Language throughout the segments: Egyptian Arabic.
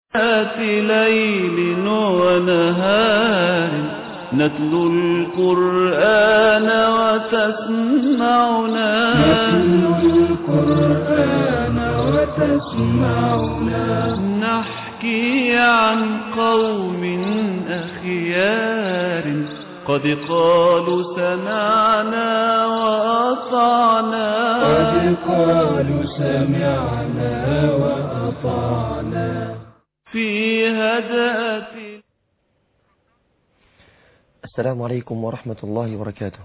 ذات ليل ونهار نتلو القرآن وتسمعنا نتلو القرآن وتسمعنا نحكي عن قوم أخيار قد قالوا سمعنا وأطعنا قد قالوا سمعنا وأطعنا في هدأة السلام عليكم ورحمة الله وبركاته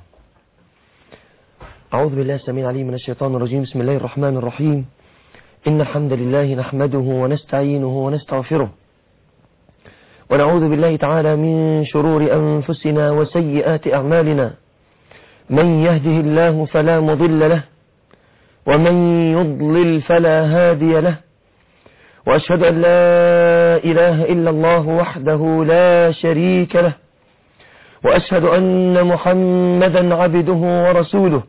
أعوذ بالله السميع العليم من الشيطان الرجيم بسم الله الرحمن الرحيم إن الحمد لله نحمده ونستعينه ونستغفره ونعوذ بالله تعالى من شرور أنفسنا وسيئات أعمالنا من يهده الله فلا مضل له ومن يضلل فلا هادي له وأشهد أن لا إله إلا الله وحده لا شريك له وأشهد أن محمدا عبده ورسوله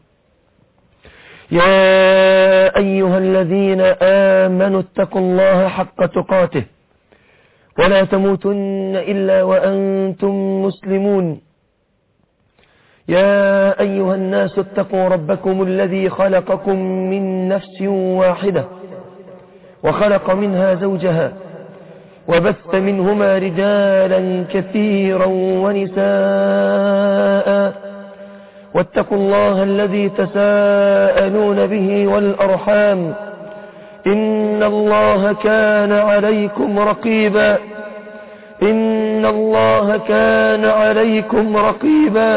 يا أيها الذين آمنوا اتقوا الله حق تقاته ولا تموتن إلا وأنتم مسلمون يا أيها الناس اتقوا ربكم الذي خلقكم من نفس واحدة وخلق منها زوجها وبث منهما رجالا كثيرا ونساء واتقوا الله الذي تساءلون به والأرحام إن الله كان عليكم رقيبا إن الله كان عليكم رقيبا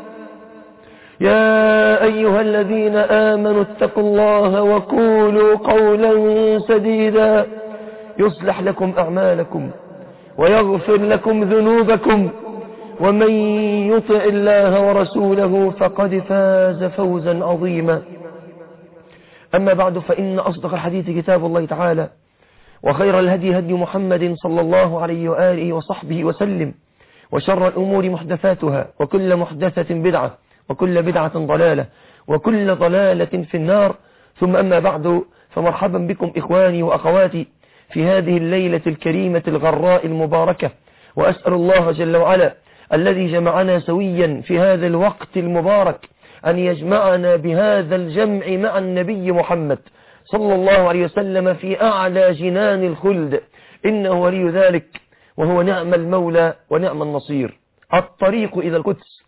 يا أيها الذين آمنوا اتقوا الله وقولوا قولا سديدا يصلح لكم أعمالكم ويغفر لكم ذنوبكم ومن يطع الله ورسوله فقد فاز فوزا عظيما أما بعد فإن أصدق الحديث كتاب الله تعالى وخير الهدي هدي محمد صلى الله عليه وآله وصحبه وسلم وشر الأمور محدثاتها وكل محدثة بدعة وكل بدعة ضلالة وكل ضلالة في النار ثم أما بعد فمرحبا بكم إخواني وأخواتي في هذه الليلة الكريمة الغراء المباركة وأسأل الله جل وعلا الذي جمعنا سويا في هذا الوقت المبارك أن يجمعنا بهذا الجمع مع النبي محمد صلى الله عليه وسلم في أعلى جنان الخلد إنه ولي ذلك وهو نعم المولى ونعم النصير الطريق إلى القدس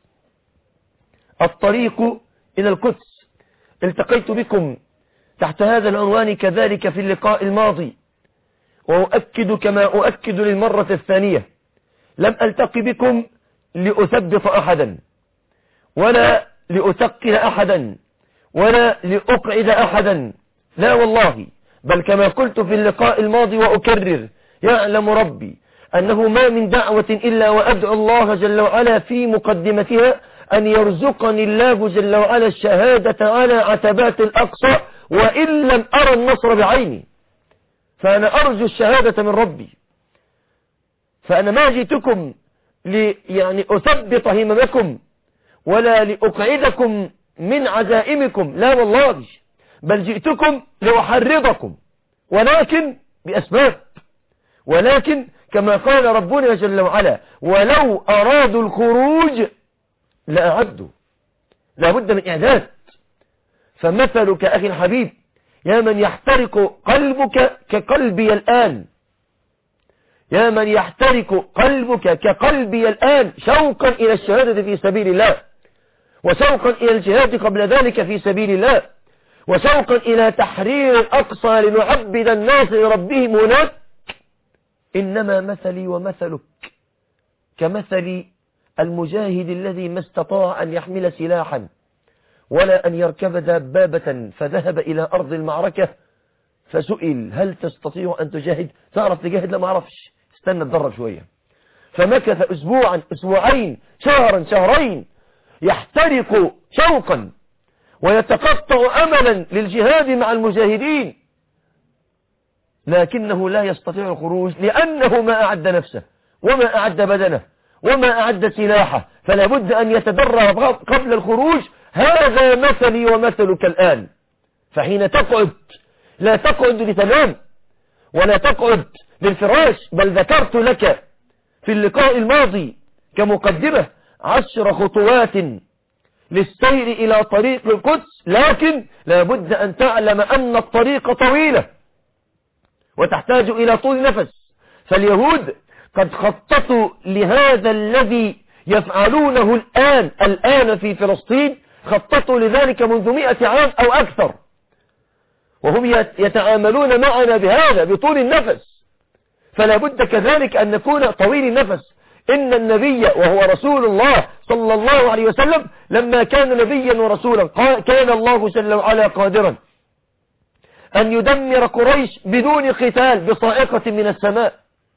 الطريق إلى القدس التقيت بكم تحت هذا العنوان كذلك في اللقاء الماضي وأؤكد كما أؤكد للمرة الثانية لم ألتقي بكم لأثبط أحدا ولا لأثقل أحدا ولا لأقعد أحدا لا والله بل كما قلت في اللقاء الماضي وأكرر يعلم ربي أنه ما من دعوة إلا وأدعو الله جل وعلا في مقدمتها أن يرزقني الله جل وعلا الشهادة على عتبات الأقصى وإن لم أرى النصر بعيني فأنا أرجو الشهادة من ربي فأنا ما جئتكم لي يعني أثبط هممكم ولا لأقعدكم من عزائمكم لا والله بل جئتكم لأحرضكم ولكن بأسباب ولكن كما قال ربنا جل وعلا ولو أرادوا الخروج لأعدوا لابد من إعداد فمثلك أخي الحبيب يا من يحترق قلبك كقلبي الآن يا من يحترق قلبك كقلبي الآن شوقا إلى الشهادة في سبيل الله وشوقا إلى الجهاد قبل ذلك في سبيل الله وشوقا إلى تحرير الأقصى لنعبد الناس لربهم هناك إنما مثلي ومثلك كمثل المجاهد الذي ما استطاع أن يحمل سلاحا ولا أن يركب دبابة فذهب إلى أرض المعركة فسئل هل تستطيع أن تجاهد تعرف تجاهد لا ما أعرفش استنى تدرب شوية فمكث أسبوعا أسبوعين شهرا شهرين يحترق شوقا ويتقطع أملا للجهاد مع المجاهدين لكنه لا يستطيع الخروج لأنه ما أعد نفسه وما أعد بدنه وما أعد سلاحه فلا بد أن يتدرب قبل الخروج هذا مثلي ومثلك الآن فحين تقعد لا تقعد لتنام ولا تقعد للفراش بل ذكرت لك في اللقاء الماضي كمقدمة عشر خطوات للسير إلى طريق القدس لكن لابد أن تعلم أن الطريق طويلة وتحتاج إلى طول نفس فاليهود قد خططوا لهذا الذي يفعلونه الآن الآن في فلسطين خططوا لذلك منذ مئة عام أو أكثر وهم يتعاملون معنا بهذا بطول النفس فلا بد كذلك أن نكون طويل النفس إن النبي وهو رسول الله صلى الله عليه وسلم لما كان نبيا ورسولا كان الله جل وعلا قادرا أن يدمر قريش بدون قتال بصائقة من السماء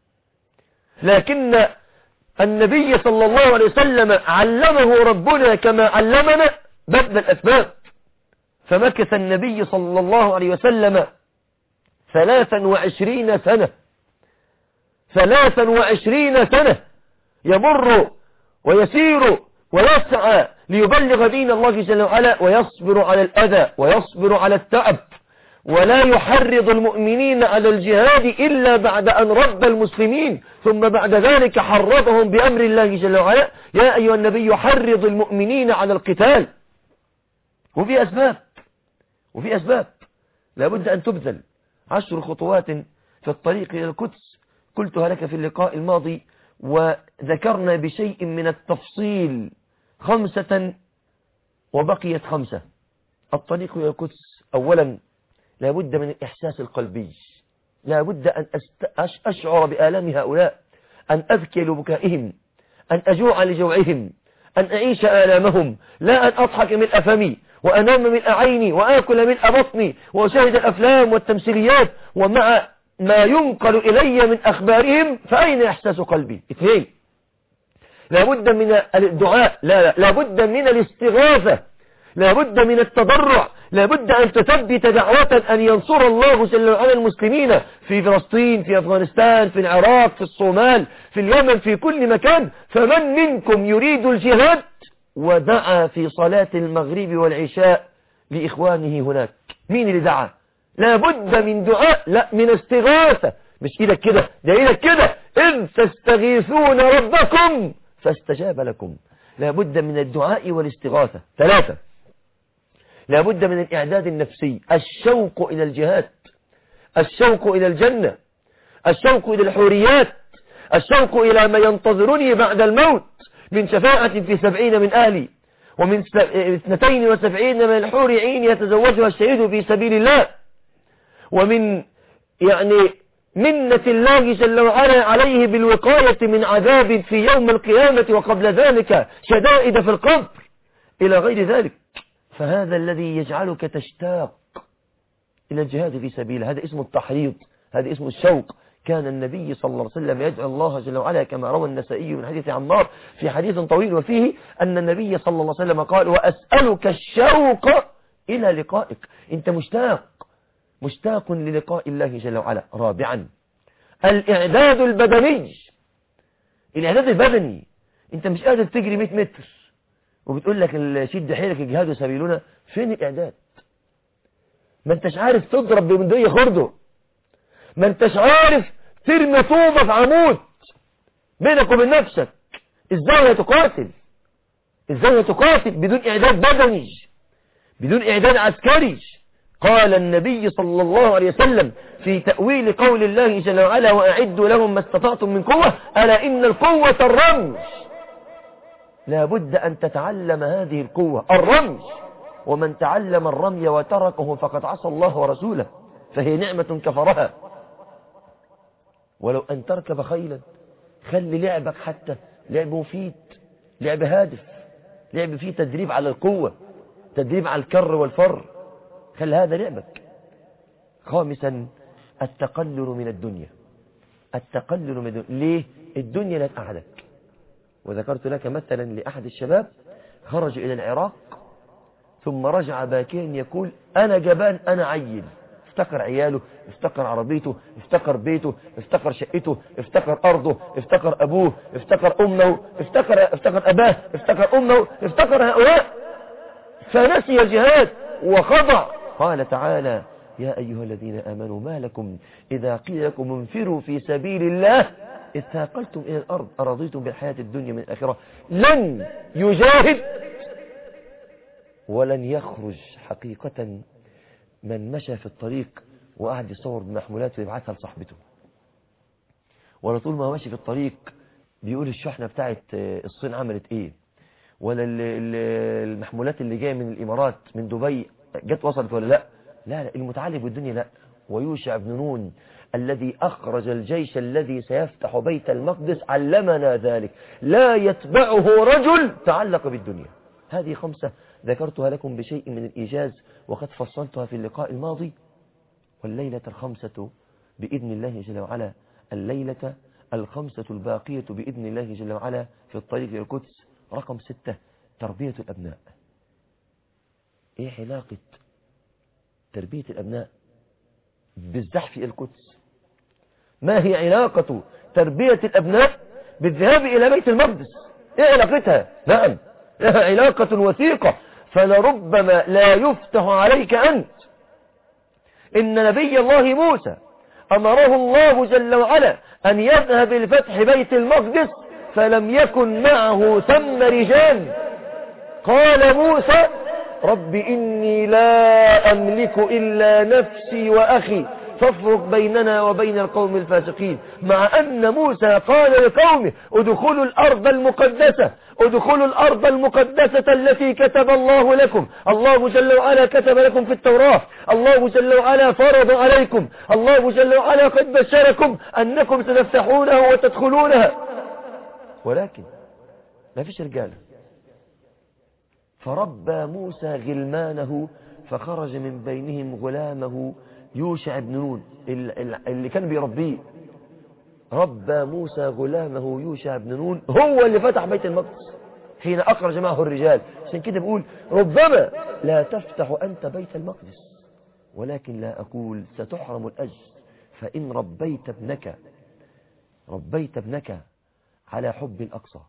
لكن النبي صلى الله عليه وسلم علمه ربنا كما علمنا بذل الأسباب فمكث النبي صلى الله عليه وسلم ثلاثا وعشرين سنة ثلاثا وعشرين سنة يمر ويسير ويسعى ليبلغ دين الله جل وعلا ويصبر على الأذى ويصبر على التعب ولا يحرض المؤمنين على الجهاد إلا بعد أن رب المسلمين ثم بعد ذلك حرضهم بأمر الله جل وعلا يا أيها النبي حرض المؤمنين على القتال وفي أسباب وفي أسباب لابد أن تبذل عشر خطوات في الطريق إلى القدس قلتها لك في اللقاء الماضي وذكرنا بشيء من التفصيل خمسة وبقيت خمسة الطريق إلى القدس أولا لابد من الإحساس القلبي لابد أن أشعر بآلام هؤلاء أن أبكي لبكائهم أن أجوع لجوعهم أن أعيش آلامهم لا أن أضحك من أفمي وأنام من عيني وآكل من بطني وأشاهد الأفلام والتمثيليات ومع ما ينقل إلي من أخبارهم فأين إحساس قلبي اثنين لابد من الدعاء لا لا لابد من الاستغاثة لابد من التضرع لابد أن تثبت دعوة أن ينصر الله جل وعلا المسلمين في فلسطين في أفغانستان في العراق في الصومال في اليمن في كل مكان فمن منكم يريد الجهاد ودعا في صلاة المغرب والعشاء لإخوانه هناك مين اللي دعا لابد من دعاء لا من استغاثة مش إيدك كده ده إيدك كده إذ تستغيثون ربكم فاستجاب لكم لابد من الدعاء والاستغاثة ثلاثة لابد من الإعداد النفسي الشوق إلى الجهاد الشوق إلى الجنة الشوق إلى الحوريات الشوق إلى ما ينتظرني بعد الموت من شفاعة في سبعين من أهلي ومن اثنتين وسبعين من الحور عين يتزوجها الشهيد في سبيل الله ومن يعني منة الله جل وعلا عليه بالوقاية من عذاب في يوم القيامة وقبل ذلك شدائد في القبر إلى غير ذلك فهذا الذي يجعلك تشتاق إلى الجهاد في سبيله هذا اسمه التحريض هذا اسمه الشوق كان النبي صلى الله عليه وسلم يدعو الله جل وعلا كما روى النسائي من حديث عمار في حديث طويل وفيه أن النبي صلى الله عليه وسلم قال وأسألك الشوق إلى لقائك أنت مشتاق مشتاق للقاء الله جل وعلا رابعا الإعداد البدني الإعداد البدني أنت مش قادر تجري 100 متر وبتقول لك شد حيلك الجهاد سبيلنا فين الإعداد ما انتش عارف تضرب بمندية خرده ما انتش عارف ترمي طوبة في عمود بينك وبين نفسك ازاي هتقاتل ازاي هتقاتل بدون اعداد بدني بدون اعداد عسكري قال النبي صلى الله عليه وسلم في تأويل قول الله جل وعلا وأعدوا لهم ما استطعتم من قوة ألا إن القوة الرمج لابد أن تتعلم هذه القوة الرمج ومن تعلم الرمي وتركه فقد عصى الله ورسوله فهي نعمة كفرها ولو أن تركب خيلا خلي لعبك حتى لعب مفيد لعب هادف لعب فيه تدريب على القوة تدريب على الكر والفر خلي هذا لعبك خامسا التقلل من الدنيا التقلل من الدنيا ليه الدنيا لا تقعدك وذكرت لك مثلا لأحد الشباب خرج إلى العراق ثم رجع باكيا يقول أنا جبان أنا عيل افتكر عياله افتكر عربيته افتكر بيته افتكر شقته افتكر أرضه افتكر أبوه افتكر أمه افتكر, افتكر أباه افتكر أمه افتكر هؤلاء فنسي الجهاد وخضع قال تعالى يا أيها الذين آمنوا ما لكم إذا قيل لكم انفروا في سبيل الله اتاقلتم إلى الأرض أرضيتم بالحياة الدنيا من الآخرة لن يجاهد ولن يخرج حقيقة من مشى في الطريق وقعد يصور بمحمولات ويبعثها لصاحبته ولا طول ما هو ماشي في الطريق بيقول الشحنة بتاعت الصين عملت ايه ولا ال- ال- المحمولات اللي جاية من الامارات من دبي جت وصلت ولا لا لا لا المتعلق بالدنيا لا ويوشع بن نون الذي أخرج الجيش الذي سيفتح بيت المقدس علمنا ذلك لا يتبعه رجل تعلق بالدنيا هذه خمسة ذكرتها لكم بشيء من الإيجاز وقد فصلتها في اللقاء الماضي والليلة الخمسة بإذن الله جل وعلا الليلة الخمسة الباقية بإذن الله جل وعلا في الطريق إلى القدس رقم ستة تربية الأبناء إيه علاقة تربية الأبناء بالزحف إلى القدس ما هي علاقة تربية الأبناء بالذهاب إلى بيت المقدس إيه علاقتها نعم لها علاقة وثيقة فلربما لا يفتح عليك أنت إن نبي الله موسى أمره الله جل وعلا أن يذهب لفتح بيت المقدس فلم يكن معه ثم رجال قال موسى رب إني لا أملك إلا نفسي وأخي فافرق بيننا وبين القوم الفاسقين مع أن موسى قال لقومه ادخلوا الأرض المقدسة ادخلوا الأرض المقدسة التي كتب الله لكم الله جل وعلا كتب لكم في التوراة الله جل وعلا فرض عليكم الله جل وعلا قد بشركم أنكم ستفتحونها وتدخلونها ولكن ما فيش رجاله فربى موسى غلمانه فخرج من بينهم غلامه يوشع بن نون اللي كان بيربيه ربى موسى غلامه يوشع بن نون هو اللي فتح بيت المقدس حين أخرج معه الرجال عشان كده بقول ربما لا تفتح أنت بيت المقدس ولكن لا أقول ستحرم الأجر فإن ربيت ابنك ربيت ابنك على حب الأقصى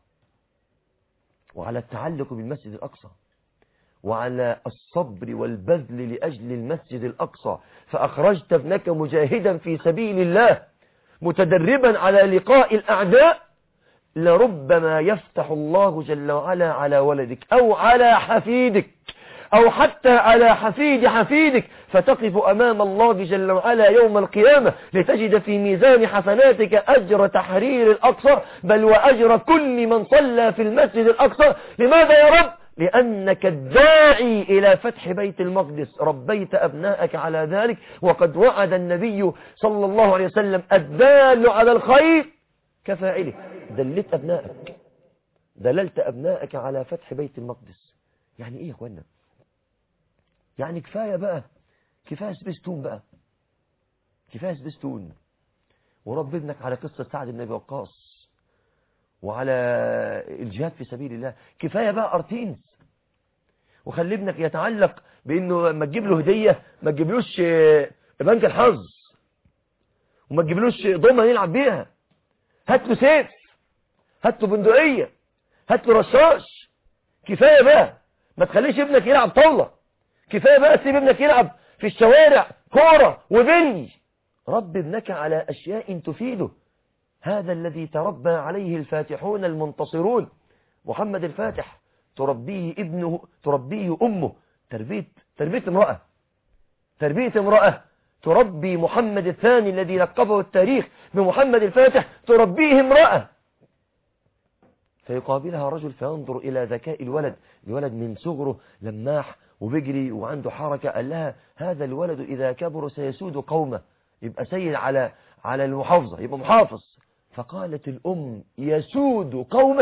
وعلى التعلق بالمسجد الأقصى وعلى الصبر والبذل لأجل المسجد الأقصى فأخرجت ابنك مجاهدا في سبيل الله متدربا على لقاء الأعداء لربما يفتح الله جل وعلا على ولدك أو على حفيدك أو حتى على حفيد حفيدك فتقف أمام الله جل وعلا يوم القيامة لتجد في ميزان حسناتك أجر تحرير الأقصى بل وأجر كل من صلى في المسجد الأقصى لماذا يا رب؟ لأنك الداعي إلى فتح بيت المقدس ربيت أبناءك على ذلك وقد وعد النبي صلى الله عليه وسلم الدال على الخير كفاعله دلت أبنائك دللت أبنائك على فتح بيت المقدس يعني إيه يا أخوانا يعني كفاية بقى كفاية سبيستون بقى كفاية سبيستون ورب ابنك على قصة سعد بن أبي وقاص وعلى الجهاد في سبيل الله كفاية بقى أرتينز وخلي ابنك يتعلق بأنه ما تجيب له هدية ما تجيبلوش بنك الحظ وما تجيبلوش ضمة يلعب بيها هات له سيف هات له بندقية هات له رشاش كفاية بقى ما تخليش ابنك يلعب طاولة كفاية بقى تسيب ابنك يلعب في الشوارع كورة وبنج رب ابنك على أشياء تفيده هذا الذي تربى عليه الفاتحون المنتصرون محمد الفاتح تربيه ابنه تربيه أمه تربية تربية امرأة تربية امرأة تربي محمد الثاني الذي لقبه التاريخ بمحمد الفاتح تربيه امرأة فيقابلها رجل فينظر إلى ذكاء الولد الولد من صغره لماح وبيجري وعنده حركة قال لها هذا الولد إذا كبر سيسود قومه يبقى سيد على على المحافظة يبقى محافظ فقالت الأم يسود قومه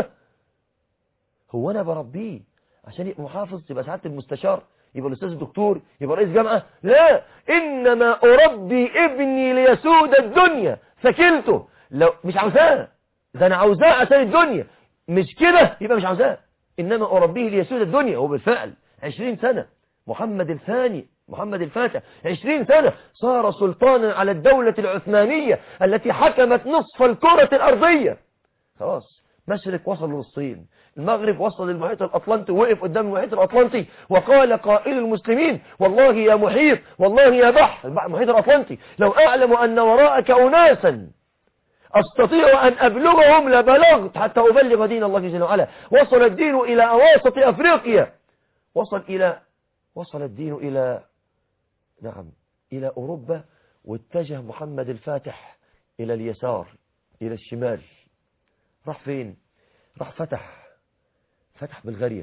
هو أنا بربيه عشان يبقى محافظ يبقى سعادة المستشار يبقى الأستاذ الدكتور يبقى رئيس جامعة لا إنما أربي ابني ليسود الدنيا فكلته لو مش عاوزاه ده أنا عاوزاه عشان الدنيا مش كده يبقى مش عاوزاه إنما أربيه ليسود الدنيا وبالفعل عشرين سنة محمد الثاني محمد الفاتح عشرين سنة صار سلطانا على الدولة العثمانية التي حكمت نصف الكرة الأرضية خلاص مشرق وصل للصين المغرب وصل للمحيط الأطلنطي وقف قدام المحيط الأطلنطي وقال قائل المسلمين والله يا محيط والله يا بحر المحيط الأطلنطي لو أعلم أن وراءك أناسا أستطيع أن أبلغهم لبلغت حتى أبلغ دين الله جل وعلا وصل الدين إلى أواسط أفريقيا وصل إلى وصل الدين إلى نعم إلى أوروبا واتجه محمد الفاتح إلى اليسار إلى الشمال راح فين راح فتح فتح بلغاريا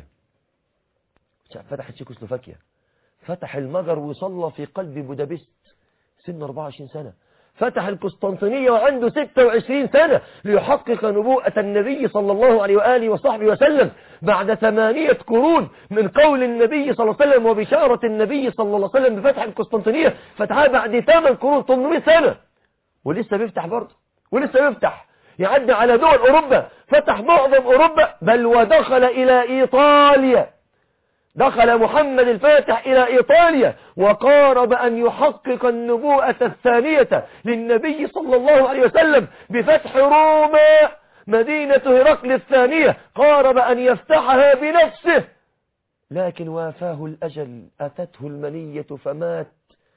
فتح تشيكوسلوفاكيا فتح المجر وصلى في قلب بودابست سن 24 سنة فتح القسطنطينية وعنده 26 سنة ليحقق نبوءة النبي صلى الله عليه وآله وصحبه وسلم بعد ثمانية قرون من قول النبي صلى الله عليه وسلم وبشارة النبي صلى الله عليه وسلم بفتح القسطنطينية فتحها بعد ثمان قرون 800 سنة ولسه بيفتح برضه ولسه بيفتح يعدي على دول أوروبا فتح معظم أوروبا بل ودخل إلى إيطاليا دخل محمد الفاتح إلى إيطاليا وقارب أن يحقق النبوءة الثانية للنبي صلى الله عليه وسلم بفتح روما مدينة هرقل الثانية قارب أن يفتحها بنفسه لكن وافاه الأجل أتته المنية فمات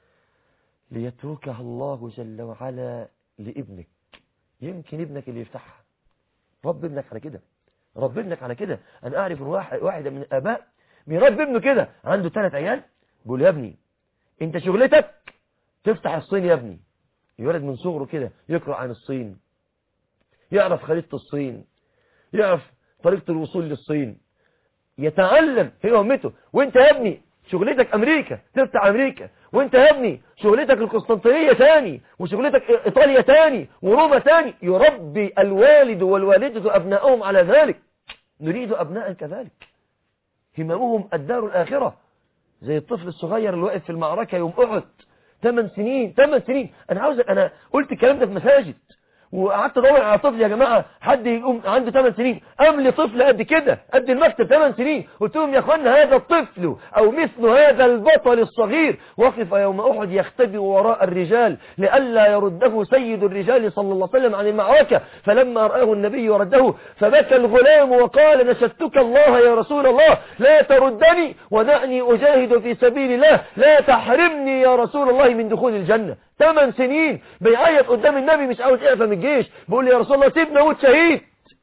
ليتركها الله جل وعلا لابنك يمكن ابنك اللي يفتحها رب ابنك على كده رب ابنك على كده أنا أعرف واحد واحدة من الآباء بيربي ابنه كده عنده ثلاث عيال بيقول يا ابني انت شغلتك تفتح الصين يا ابني يولد من صغره كده يقرأ عن الصين يعرف خريطة الصين يعرف طريقة الوصول للصين يتعلم هي أمته وانت يا ابني شغلتك أمريكا تفتح أمريكا وانت يا ابني شغلتك القسطنطينية تاني وشغلتك إيطاليا تاني وروما تاني يربي الوالد والوالدة أبنائهم على ذلك نريد أبناء كذلك هممهم الدار الآخرة زي الطفل الصغير اللي واقف في المعركة يوم أحد 8 سنين 8 سنين أنا عاوز أنا قلت الكلام ده في مساجد وقعدت ادور على طفل يا جماعة حد يقوم عنده 8 سنين قام لي طفل قد كده قد المكتب 8 سنين قلت لهم يا اخوانا هذا الطفل او مثل هذا البطل الصغير وقف يوم احد يختبئ وراء الرجال لئلا يرده سيد الرجال صلى الله عليه وسلم عن المعركة فلما رآه النبي ورده فبكى الغلام وقال نشدتك الله يا رسول الله لا تردني ودعني اجاهد في سبيل الله لا تحرمني يا رسول الله من دخول الجنة ثمان سنين بيعيط قدام النبي مش عاوز يعفى من الجيش بيقول لي يا رسول الله سيبنا موت شهيد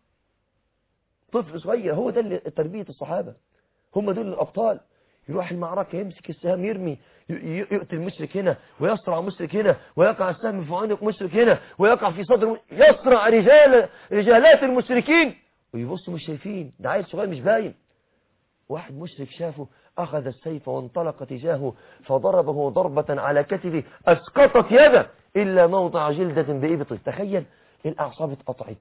طفل صغير هو ده اللي تربية الصحابة هم دول الأبطال يروح المعركة يمسك السهام يرمي يقتل مشرك هنا ويصرع مشرك هنا ويقع السهم في عنق مشرك هنا ويقع في صدر يصرع رجال رجالات المشركين ويبصوا مش شايفين ده عيل صغير مش باين واحد مشرك شافه أخذ السيف وانطلق تجاهه فضربه ضربة على كتفه أسقطت يده إلا موضع جلدة بإبطه تخيل الأعصاب اتقطعت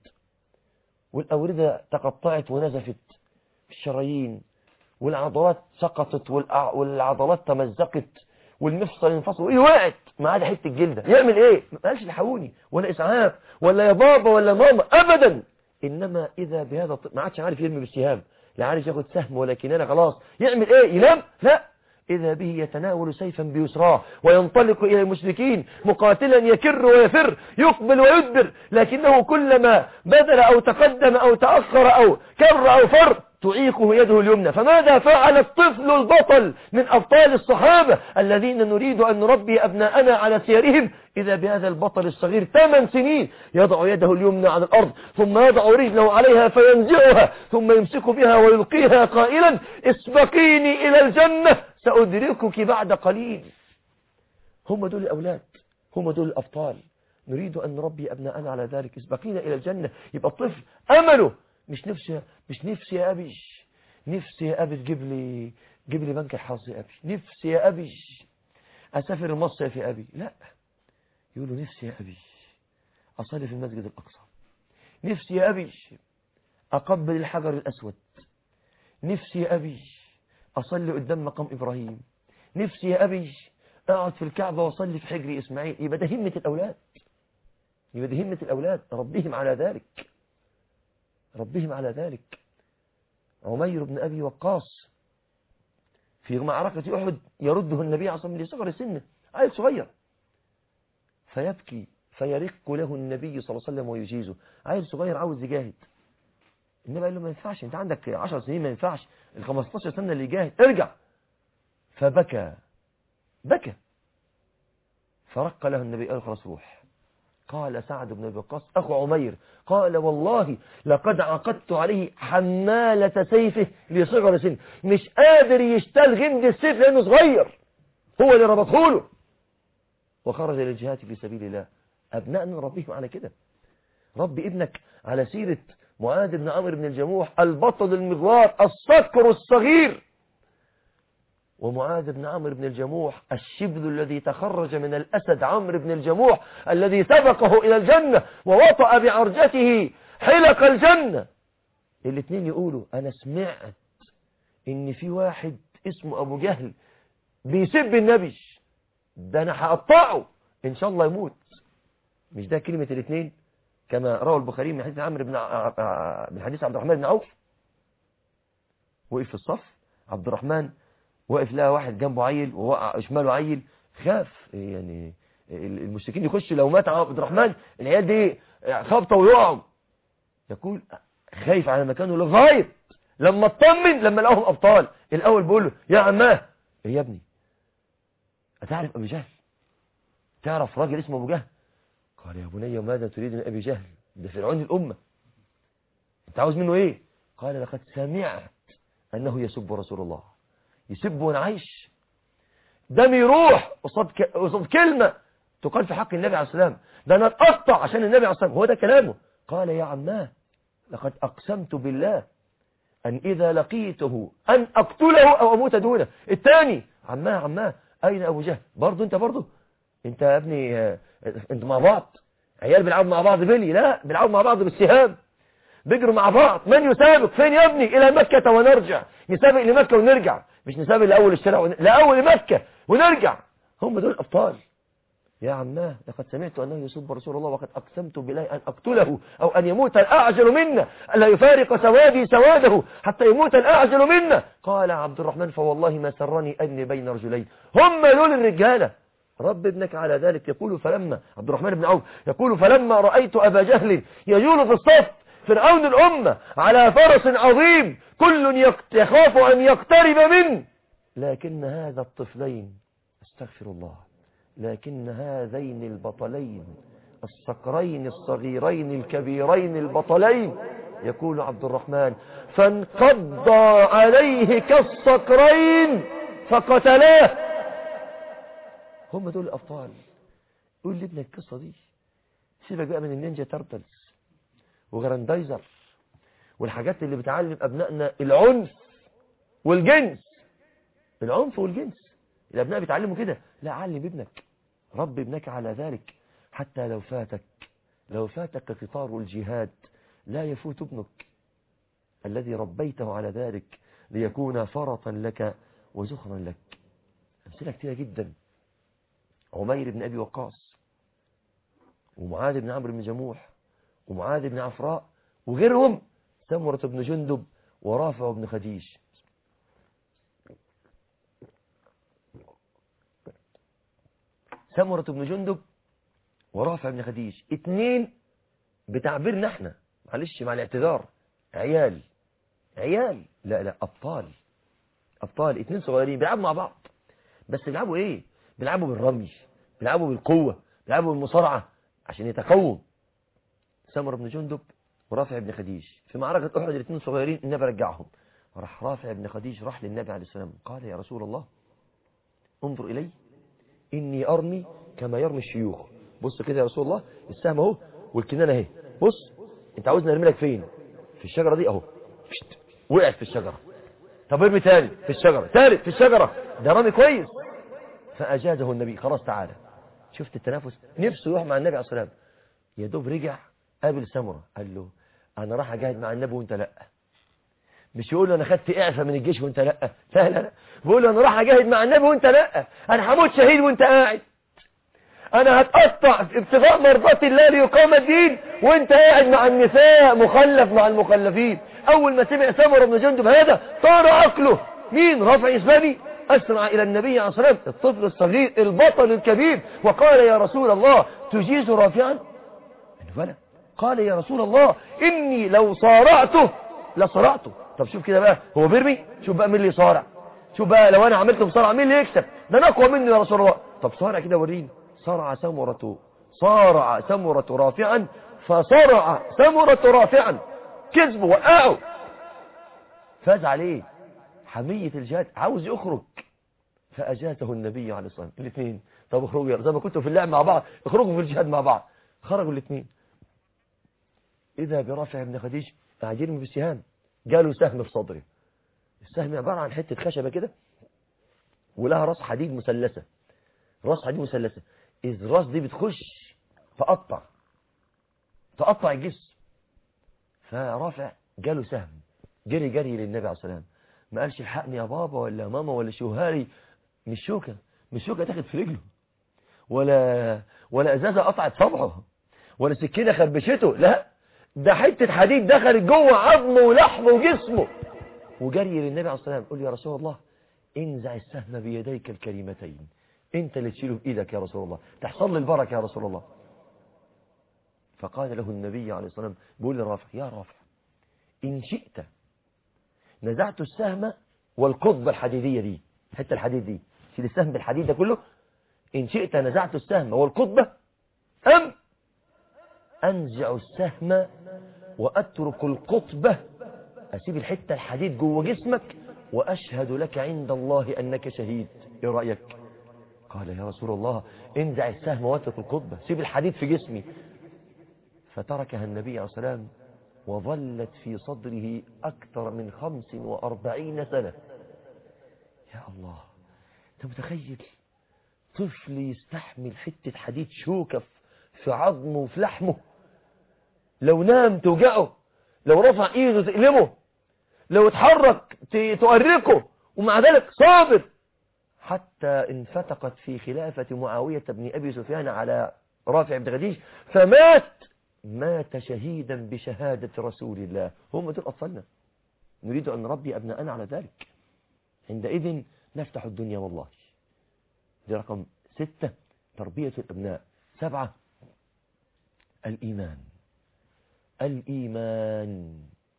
والأوردة تقطعت ونزفت في الشرايين والعضلات سقطت والعضلات تمزقت والمفصل انفصل وايه وقعت ما عدا حته الجلده يعمل ايه ما قالش الحقوني ولا اسعاف ولا يا بابا ولا ماما ابدا انما اذا بهذا ما عادش عارف يرمي بالسهام لا عارف ياخد سهم ولا كنانه خلاص يعمل ايه ينام لا إذا به يتناول سيفا بيسراه وينطلق إلى المشركين مقاتلا يكر ويفر يقبل ويدبر لكنه كلما بذل أو تقدم أو تأخر أو كر أو فر تعيقه يده اليمنى فماذا فعل الطفل البطل من أبطال الصحابة الذين نريد أن نربي أبناءنا على سيرهم إذا بهذا البطل الصغير ثمان سنين يضع يده اليمنى على الأرض ثم يضع رجله عليها فينزعها ثم يمسك بها ويلقيها قائلا اسبقيني إلى الجنة سأدركك بعد قليل هم دول الأولاد هم دول الأبطال نريد أن نربي أبناءنا على ذلك اسبقينا إلى الجنة يبقى الطفل أمله مش نفسي مش نفسي يا أبي نفسي يا أبي تجيب لي جيب لي بنك الحظ يا أبي نفسي يا أبي أسافر المصيف يا أبي لا يقولوا نفسي يا أبي أصلي في المسجد الأقصى نفسي يا أبي أقبل الحجر الأسود نفسي يا أبي أصلي قدام مقام إبراهيم نفسي يا أبي أقعد في الكعبة وأصلي في حجر إسماعيل يبقى ده همة الأولاد يبقى ده همة الأولاد ربهم على ذلك ربهم على ذلك عمير بن أبي وقاص في معركة أحد يرده النبي عليه الصلاة والسلام لصغر سنه عيل صغير فيبكي فيرق له النبي صلى الله عليه وسلم ويجيزه عيل صغير عاوز يجاهد النبي قال له ما ينفعش انت عندك 10 سنين ما ينفعش ال 15 سنة اللي جاهد ارجع فبكى بكى فرق له النبي قال خلاص روح قال سعد بن ابي وقاص اخو عمير قال والله لقد عقدت عليه حمالة سيفه لصغر سن مش قادر يشتغل غمد السيف لانه صغير هو اللي ربطه له وخرج للجهاد في سبيل الله ابنائنا نربيهم على كده ربي ابنك على سيرة معاذ بن عمرو بن الجموح البطل المغوار الصقر الصغير ومعاذ بن عمرو بن الجموح الشبل الذي تخرج من الأسد عمرو بن الجموح الذي سبقه إلى الجنة ووطأ بعرجته حلق الجنة الاثنين يقولوا أنا سمعت إن في واحد اسمه أبو جهل بيسب النبي ده أنا هقطعه إن شاء الله يموت مش ده كلمة الاثنين كما روى البخاري من حديث عمرو بن ع- من حديث عبد الرحمن بن عوف وقف في الصف عبد الرحمن واقف لها واحد جنبه عيل ووقع شماله عيل خاف يعني المشركين يخشوا لو مات عبد الرحمن العيال دي خبطه ويقعوا يقول خايف على مكانه لغايه لما اطمن لما لقاهم ابطال الاول بيقول له يا عماه إيه يا ابني اتعرف ابي جهل تعرف راجل اسمه ابو جهل قال يا بني ماذا تريد من ابي جهل ده فرعون الامه انت عاوز منه ايه قال لقد سمعت انه يسب رسول الله يسب وانا عايش دمي يروح قصاد ك... قصاد كلمه تقال في حق النبي عليه السلام ده انا اتقطع عشان النبي عليه السلام هو ده كلامه قال يا عماه لقد اقسمت بالله ان اذا لقيته ان اقتله او اموت دونه الثاني عماه عماه اين ابو جهل برضه انت برضه انت يا ابني آه، انتوا مع بعض عيال بيلعبوا مع بعض بلي لا بيلعبوا مع بعض بالسهام بيجروا مع بعض من يسابق فين يا ابني الى مكة ونرجع نسابق لمكة ونرجع مش نسابق لأول الشارع ون... لأول مكة ونرجع هم دول الأبطال يا عماه لقد سمعت أنه يسب رسول الله وقد أقسمت بالله أن أقتله أو أن يموت الأعجل منا ألا يفارق سوادي سواده حتى يموت الأعجل منا قال عبد الرحمن فوالله ما سرني أني بين رجلين هم دول الرجالة رب ابنك على ذلك يقول فلما عبد الرحمن بن عوف يقول فلما رأيت أبا جهل يجول في الصف فرعون الأمة على فرس عظيم كل يقت- يخاف أن يقترب منه لكن هذا الطفلين استغفر الله لكن هذين البطلين الصقرين الصغيرين الكبيرين البطلين يقول عبد الرحمن فانقض عليه كالصقرين فقتلاه هم دول الأبطال قول لابنك القصة دي سيبك بقى من النينجا ترتلز وجراندايزر والحاجات اللي بتعلم أبنائنا العنف والجنس العنف والجنس الأبناء بيتعلموا كده لا علم ابنك رب ابنك على ذلك حتى لو فاتك لو فاتك قطار الجهاد لا يفوت ابنك الذي ربيته على ذلك ليكون فرطا لك وزخرا لك أمثلة كتيرة جدا عمير بن أبي وقاص ومعاذ بن عمرو بن جموح ومعاذ بن عفراء وغيرهم سمرة بن جندب ورافع بن خديج سمرة بن جندب ورافع بن خديج اتنين بتعبيرنا احنا معلش مع الاعتذار عيال عيال لا لا أبطال أبطال اتنين صغيرين بيلعبوا مع بعض بس بيلعبوا ايه بيلعبوا بالرمي بيلعبوا بالقوة بيلعبوا بالمصارعة عشان يتقووا سمر بن جندب ورافع بن خديج في معركة أحد الاثنين صغيرين النبي رجعهم راح رافع بن خديج راح للنبي عليه السلام قال يا رسول الله انظر إلي إني أرمي كما يرمي الشيوخ بص كده يا رسول الله السهم اهو والكنانة اهي بص انت عاوزني ارمي لك فين في الشجرة دي اهو فشت. وقعت في الشجرة طب ارمي تاني في الشجرة تالت في الشجرة ده رمي كويس فأجازه النبي خلاص تعالى شفت التنافس نفسه يروح مع النبي عليه الصلاة والسلام يا دوب رجع قابل سمرة قال له أنا راح أجاهد مع النبي وأنت لأ مش يقول له أنا خدت إعفاء من الجيش وأنت لأ لا لا لا بيقول له أنا راح أجاهد مع النبي وأنت لأ أنا هموت شهيد وأنت قاعد أنا هتقطع في ابتغاء مرضات الله ليقام الدين وأنت قاعد مع النساء مخلف مع المخلفين أول ما سمع سمرة بن جندب هذا طار عقله مين رافع إسلامي أسرع إلى النبي عليه الصلاة والسلام الطفل الصغير البطل الكبير وقال يا رسول الله تجيز رافعا قال بلى قال يا رسول الله إني لو صارعته لا صرعته طب شوف كده بقى هو بيرمي شوف بقى مين اللي يصارع شوف بقى لو انا عملت مصارعه مين اللي يكسب ده انا اقوى منه يا رسول الله طب صارع كده وريني صرع سمرة صارع سمرة رافعا فصرع سمرة رافعا كذبه وقعه فاز عليه حمية الجهاد عاوز يخرج فأجازه النبي عليه الصلاة والسلام الاثنين طب اخرجوا يلا زي ما كنتوا في اللعب مع بعض اخرجوا في الجهاد مع بعض خرجوا الاثنين إذا برافع بن خديج قاعدين بالسهام جاله سهم في صدره السهم عبارة عن حتة خشبة كده ولها راس حديد مثلثة راس حديد مثلثة إذ الراس دي بتخش تقطع تقطع الجسم فرافع جاله سهم جري جري للنبي عليه الصلاة والسلام ما قالش الحقني يا بابا ولا ماما ولا شوهاري مش شوكة مش شوكة تاخد في رجله ولا ولا ازازة قطعت صبعه ولا سكينة خربشته لا ده حتة حديد دخلت جوه عظمه ولحمه وجسمه وجري للنبي عليه الصلاة والسلام قول يا رسول الله انزع السهم بيديك الكريمتين انت اللي تشيله بايدك يا رسول الله تحصل لي البركة يا رسول الله فقال له النبي عليه الصلاة والسلام بيقول لرافع يا رافع إن شئت نزعت السهم والقضبة الحديدية دي حتى الحديد دي شيل السهم بالحديد ده كله إن شئت نزعت السهم والقضبة أم أنزع السهم وأترك القطبة أسيب الحتة الحديد جوه جسمك وأشهد لك عند الله أنك شهيد إيه رأيك قال يا رسول الله انزع السهم واترك القطبة سيب الحديد في جسمي فتركها النبي عليه الصلاة والسلام وظلت في صدره أكثر من خمس وأربعين سنة يا الله أنت متخيل طفل يستحمل حتة حديد شوكة في عظمه وفي لحمه لو نام توجعه لو رفع ايده تقلمه لو اتحرك تؤرقه ومع ذلك صابر حتى انفتقت في خلافة معاوية بن أبي سفيان على رافع بن خديج فمات مات شهيدا بشهادة رسول الله هم دول أطفالنا نريد أن نربي أبناءنا على ذلك عندئذ نفتح الدنيا والله دي رقم ستة تربية الأبناء سبعة الإيمان الإيمان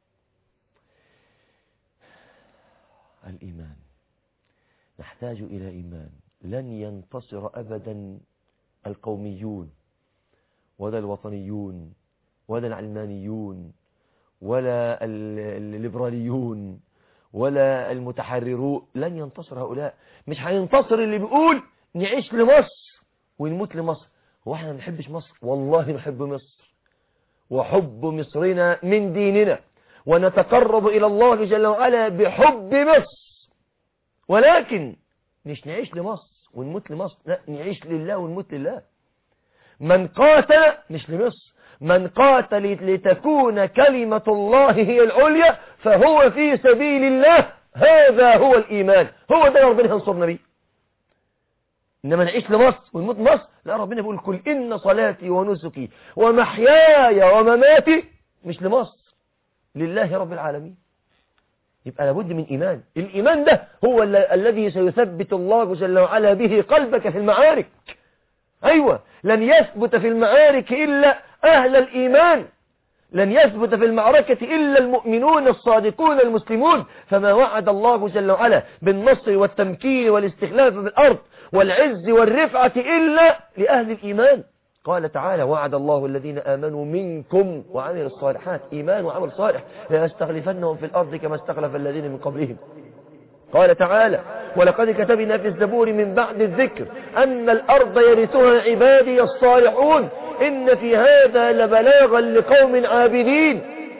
الإيمان نحتاج إلى إيمان لن ينتصر أبدا القوميون ولا الوطنيون ولا العلمانيون ولا الليبراليون ولا المتحررون لن ينتصر هؤلاء مش هينتصر اللي بيقول نعيش لمصر ونموت لمصر هو احنا ما بنحبش مصر والله نحب مصر وحب مصرنا من ديننا ونتقرب إلى الله جل وعلا بحب مصر ولكن مش نعيش لمصر ونموت لمصر لا نعيش لله ونموت لله من قاتل مش لمصر من قاتل لتكون كلمة الله هي العليا فهو في سبيل الله هذا هو الإيمان هو ده ربنا ينصرنا بيه إنما نعيش لمصر ونموت مصر لا ربنا بيقول كل إن صلاتي ونسكي ومحياي ومماتي مش لمصر لله رب العالمين يبقى لابد من إيمان الإيمان ده هو ال الذي سيثبت الله جل وعلا به قلبك في المعارك أيوة لن يثبت في المعارك إلا أهل الإيمان لن يثبت في المعركة إلا المؤمنون الصادقون المسلمون فما وعد الله جل وعلا بالنصر والتمكين والاستخلاف في الأرض والعز والرفعة إلا لأهل الإيمان قال تعالى وعد الله الذين آمنوا منكم وعملوا الصالحات إيمان وعمل صالح ليستخلفنهم في الأرض كما استخلف الذين من قبلهم قال تعالى ولقد كتبنا في الزبور من بعد الذكر أن الأرض يرثها عبادي الصالحون إن في هذا لبلاغا لقوم عابدين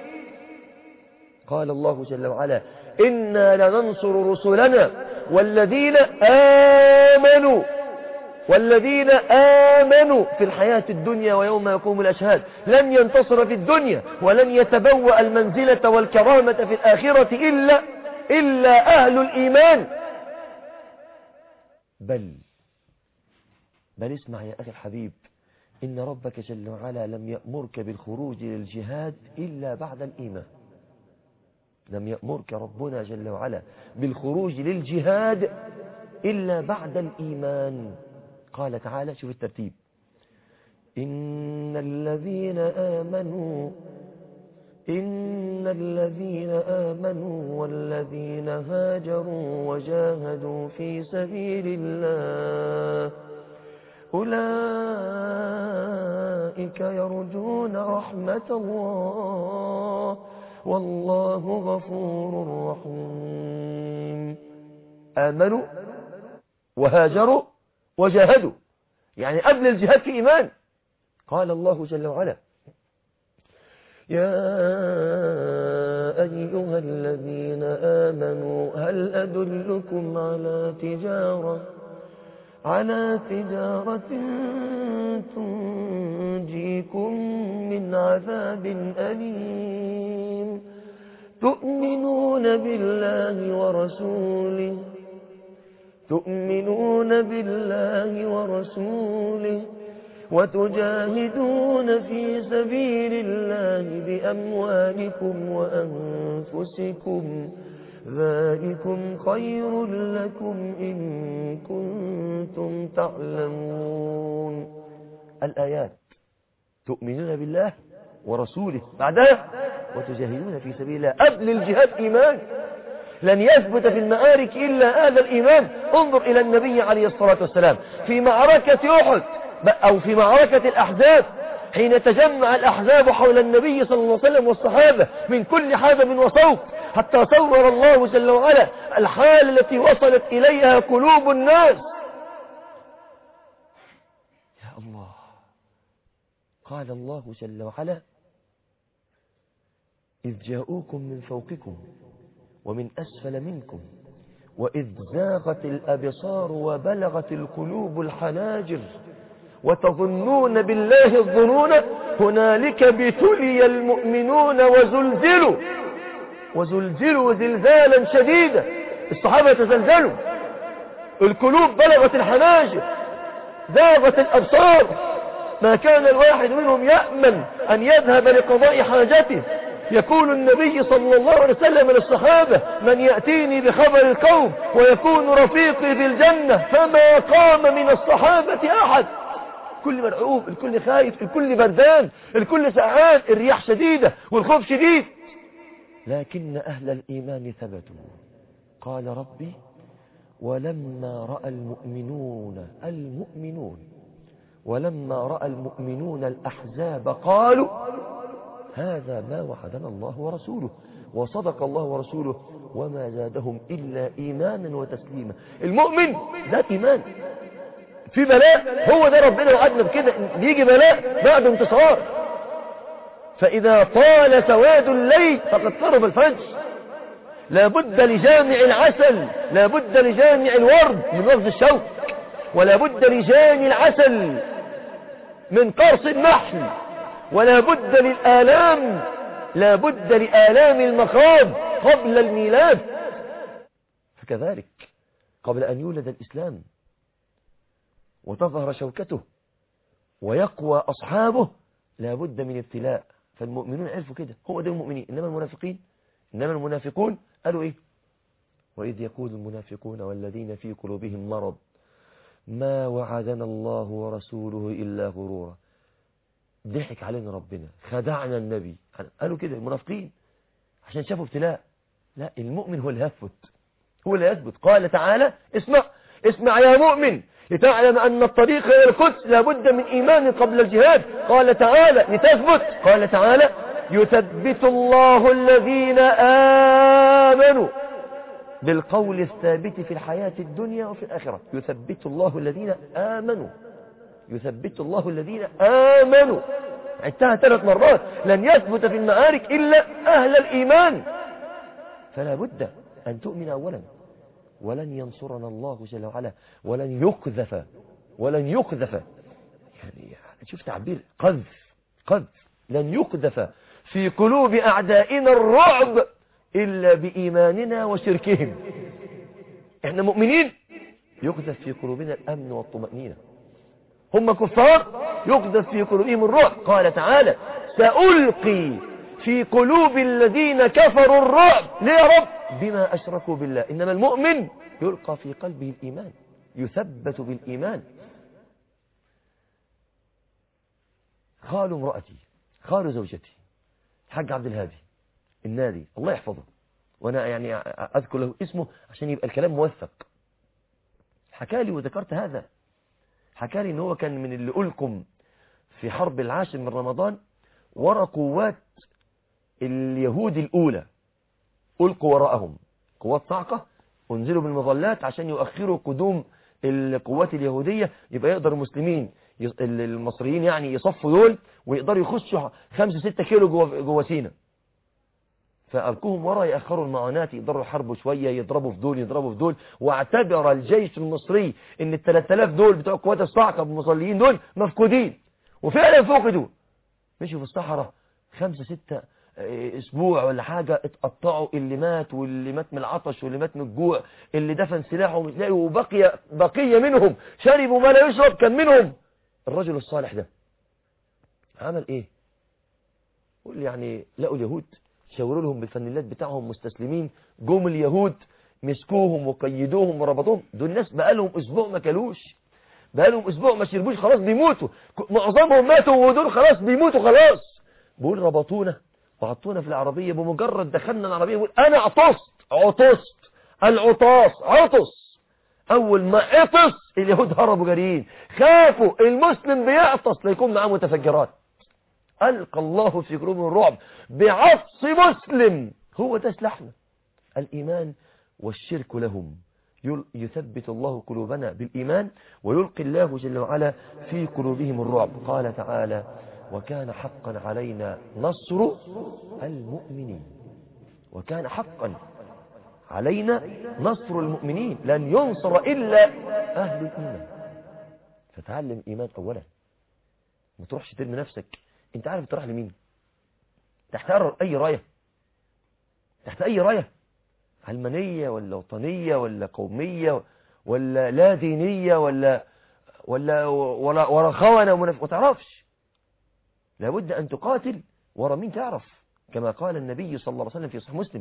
قال الله جل وعلا إنا لننصر رسلنا والذين آمنوا والذين آمنوا في الحياة الدنيا ويوم يقوم الأشهاد لن ينتصر في الدنيا ولن يتبوأ المنزلة والكرامة في الآخرة إلا إلا أهل الإيمان بل بل اسمع يا أخي الحبيب إن ربك جل وعلا لم يأمرك بالخروج للجهاد إلا بعد الإيمان لم يأمرك ربنا جل وعلا بالخروج للجهاد إلا بعد الإيمان قال تعالى شوف الترتيب إن الذين آمنوا إن من الذين آمنوا والذين هاجروا وجاهدوا في سبيل الله أولئك يرجون رحمة الله والله غفور رحيم آمنوا وهاجروا وجاهدوا يعني قبل الجهاد في إيمان قال الله جل وعلا يا أيها الذين آمنوا هل أدلكم على تجارة على تجارة تنجيكم من عذاب أليم تؤمنون بالله ورسوله تؤمنون بالله ورسوله وتجاهدون في سبيل الله بأموالكم وأنفسكم ذلكم خير لكم إن كنتم تعلمون الآيات تؤمنون بالله ورسوله بعدها وتجاهدون في سبيل الله قبل الجهاد إيمان لن يثبت في المعارك إلا هذا الإيمان انظر إلى النبي عليه الصلاة والسلام في معركة أحد أو في معركة الأحزاب حين تجمع الأحزاب حول النبي صلى الله عليه وسلم والصحابة من كل حدب وصوت حتى صور الله جل وعلا الحال التي وصلت إليها قلوب الناس يا الله قال الله جل وعلا إذ جاءوكم من فوقكم ومن أسفل منكم وإذ زاغت الأبصار وبلغت القلوب الحناجر وتظنون بالله الظنون هنالك ابتلي المؤمنون وزلزلوا وزلزلوا زلزالا شديدا الصحابة تزلزلوا القلوب بلغت الحناجر زاغت الأبصار ما كان الواحد منهم يأمن أن يذهب لقضاء حاجته يقول النبي صلى الله عليه وسلم للصحابة من يأتيني بخبر القوم ويكون رفيقي في الجنة فما قام من الصحابة أحد الكل مرعوب الكل خايف الكل بردان الكل سعان الرياح شديدة والخوف شديد لكن أهل الإيمان ثبتوا قال ربي ولما رأى المؤمنون المؤمنون ولما رأى المؤمنون الأحزاب قالوا هذا ما وعدنا الله ورسوله وصدق الله ورسوله وما زادهم إلا إيمانا وتسليما المؤمن ذات إيمان في بلاء هو ده ربنا وعدنا بكده يجي بلاء بعد انتصار فإذا طال سواد الليل فقد قرب الفجر لابد لجامع العسل لابد لجامع الورد من ورد الشوك ولا بد لجاني العسل من قرص النحل ولا بد للآلام لا بد لآلام المخاض قبل الميلاد فكذلك قبل أن يولد الإسلام وتظهر شوكته ويقوى أصحابه لا بد من ابتلاء فالمؤمنون عرفوا كده هو ده المؤمنين إنما المنافقين إنما المنافقون قالوا إيه وإذ يقول المنافقون والذين في قلوبهم مرض ما وعدنا الله ورسوله إلا غرورا ضحك علينا ربنا خدعنا النبي قالوا كده المنافقين عشان شافوا ابتلاء لا المؤمن هو اللي يثبت هو اللي يثبت قال تعالى اسمع اسمع يا مؤمن لتعلم أن الطريق إلى القدس لابد من إيمان قبل الجهاد قال تعالى لتثبت قال تعالى يثبت الله الذين آمنوا بالقول الثابت في الحياة الدنيا وفي الآخرة يثبت الله الذين آمنوا يثبت الله الذين آمنوا عدتها ثلاث مرات لن يثبت في المعارك إلا أهل الإيمان فلا بد أن تؤمن أولا ولن ينصرنا الله جل وعلا ولن يقذف ولن يقذف يعني شوف تعبير قذف قذف لن يقذف في قلوب أعدائنا الرعب إلا بإيماننا وشركهم احنا مؤمنين يقذف في قلوبنا الأمن والطمأنينة هم كفار يقذف في قلوبهم الرعب قال تعالى سألقي في قلوب الذين كفروا الرعب ليه يا رب بما أشركوا بالله إنما المؤمن يلقى في قلبه الإيمان يثبت بالإيمان خال امرأتي خال زوجتي حاج عبد الهادي النادي الله يحفظه وانا يعني اذكر له اسمه عشان يبقى الكلام موثق حكى لي وذكرت هذا حكى لي ان هو كان من اللي ألكم في حرب العاشر من رمضان ورا قوات اليهود الأولى ألقوا وراءهم قوات صعقة انزلوا بالمظلات عشان يؤخروا قدوم القوات اليهودية يبقى يقدر المسلمين يص- المصريين يعني يصفوا دول ويقدروا يخشوا خمسة ستة كيلو جوه جوه سينا فألقوهم ورا يأخروا المعونات يقدروا يحاربوا شوية يضربوا في دول يضربوا في دول واعتبر الجيش المصري ان ال 3000 دول بتوع قوات الصاعقة المصليين دول مفقودين وفعلا فقدوا مشوا في الصحراء خمسة ستة اه، اسبوع ولا حاجة اتقطعوا اللي مات واللي مات من العطش واللي مات من الجوع اللي دفن سلاحه ومش لاقي وبقي بقية منهم شربوا ما لا يشرب كان منهم الرجل الصالح ده عمل ايه قول يعني لقوا اليهود شاوروا لهم بالفنلات بتاعهم مستسلمين جم اليهود مسكوهم وقيدوهم وربطوهم دول الناس بقالهم اسبوع ما كلوش بقالهم اسبوع ما شربوش خلاص بيموتوا ك- معظمهم ماتوا ودول خلاص بيموتوا خلاص بقول ربطونا وحطونا في العربية بمجرد دخلنا العربية بقول انا عطست عطست العطاس عطس اول ما عطس اليهود هربوا جاريين خافوا المسلم بيعطس ليكون معاه متفجرات ألقى الله في قلوبهم الرعب بعطس مسلم هو ده سلاحنا الإيمان والشرك لهم يل- يثبت الله قلوبنا بالإيمان ويلقي الله جل وعلا في قلوبهم الرعب قال تعالى وكان حقا علينا نصر المؤمنين وكان حقا علينا نصر المؤمنين لن ينصر إلا أهل الإيمان فتعلم إيمان أولا ما تروحش ترمي نفسك انت عارف تروح لمين تحت اي رايه تحت اي رايه علمانيه ولا وطنيه ولا قوميه ولا لا دينيه ولا ولا ولا ورا خونه ومنافق ما تعرفش لابد ان تقاتل ورا مين تعرف كما قال النبي صلى الله عليه وسلم في صحيح مسلم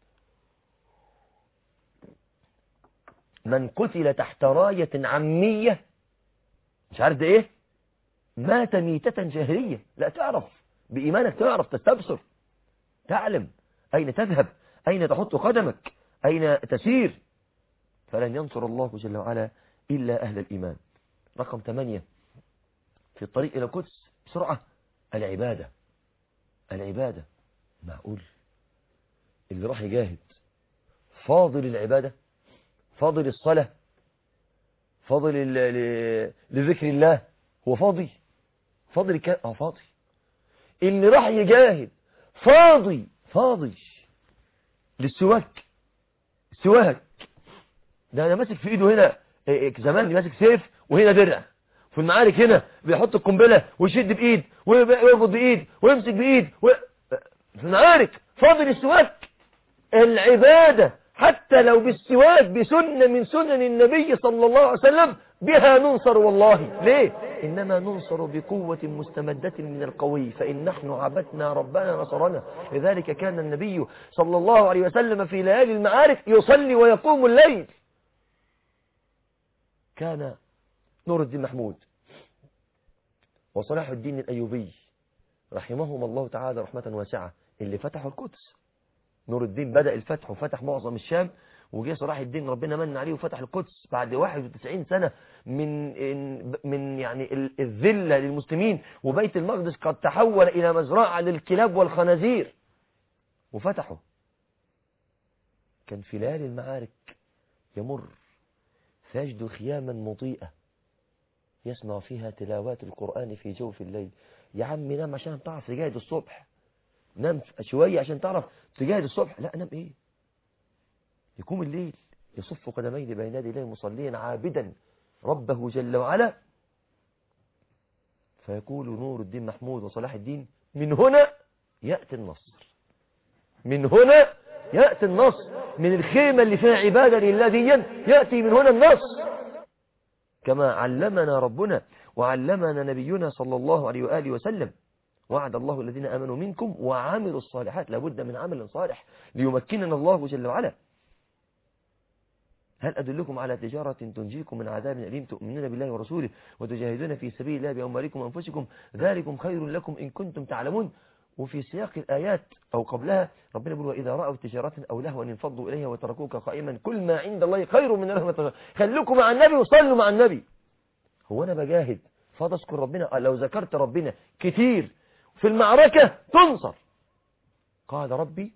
من قتل تحت رايه عميه مش عارف ده ايه مات ميتة جاهلية لا تعرف بإيمانك تعرف تستبصر تعلم أين تذهب أين تحط قدمك أين تسير فلن ينصر الله جل وعلا إلا أهل الإيمان رقم ثمانية في الطريق إلى القدس بسرعة العبادة العبادة معقول اللي راح يجاهد فاضل العبادة فاضل الصلاة فاضل ال- ل- لذكر الله هو فاضي فاضي كان اه فاضي اللي راح يجاهد فاضي فاضي للسواك السواك ده انا ماسك في ايده هنا إيه إيه زمان ماسك سيف وهنا درع في المعارك هنا بيحط القنبله ويشد بايد ويربط بايد ويمسك بايد و... في المعارك فاضي للسواك العباده حتى لو بالسواك بسنه من سنن النبي صلى الله عليه وسلم بها ننصر والله ليه إنما ننصر بقوة مستمدة من القوي فإن نحن عبدنا ربنا نصرنا لذلك كان النبي صلى الله عليه وسلم في ليالي المعارك يصلي ويقوم الليل كان نور الدين محمود وصلاح الدين الأيوبي رحمهم الله تعالى رحمة واسعة اللي فتحوا القدس نور الدين بدأ الفتح وفتح معظم الشام وجه صلاح الدين ربنا من عليه وفتح القدس بعد 91 سنة من من يعني ال- الذلة للمسلمين وبيت المقدس قد تحول إلى مزرعة للكلاب والخنازير وفتحوا كان في ليالي المعارك يمر فيجد خياما مضيئة يسمع فيها تلاوات القرآن في جوف الليل يا عم نام عشان تعرف تجاهد الصبح نام شوية عشان تعرف تجاهد الصبح لا نام ايه يقوم الليل يصف قدميه بين يدي الله مصليا عابدا ربه جل وعلا فيقول نور الدين محمود وصلاح الدين من هنا يأتي النصر من هنا يأتي النصر من الخيمة اللي فيها عبادة لله دي يأتي من هنا النصر كما علمنا ربنا وعلمنا نبينا صلى الله عليه وآله وسلم وعد الله الذين آمنوا منكم وعملوا الصالحات لابد من عمل صالح ليمكننا الله جل وعلا هل أدلكم على تجارة تنجيكم من عذاب أليم تؤمنون بالله ورسوله وتجاهدون في سبيل الله بأموالكم وأنفسكم ذلكم خير لكم إن كنتم تعلمون وفي سياق الآيات أو قبلها ربنا يقول وإذا رأوا تجارة أو لهوا انفضوا إليها وتركوك قائما كل ما عند الله خير من رحمة خلوكم مع النبي وصلوا مع النبي هو أنا بجاهد فاذكر ربنا لو ذكرت ربنا كتير في المعركة تنصر قال ربي